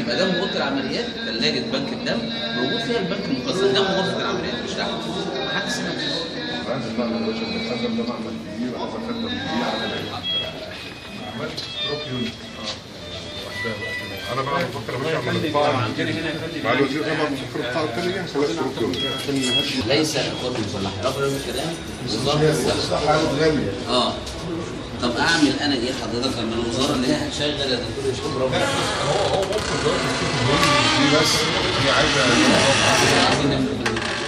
يبقى جنب اوضه العمليات ثلاجه بنك الدم موجود فيها البنك المخزن جنب غرفه العمليات مش تحت محدش سمع لازم نعمل يا باشا المخزن ده معمل كبير وهذا خدم كبير على عملت ستروك يونت انا بقى بفكر يا باشا اعمل القاعه مع الوزير طبعا بفكر القاعه الثانيه خلاص ستروك يونت ليس القوات المسلحه رغم من الكلام وزاره الصحه حاله غاليه اه طب اعمل انا ايه حضرتك لما الوزاره اللي هي هتشغل يا دكتور يشوف ربنا هو هو ممكن دلوقتي دي بس هي عايزه عايزين نعمل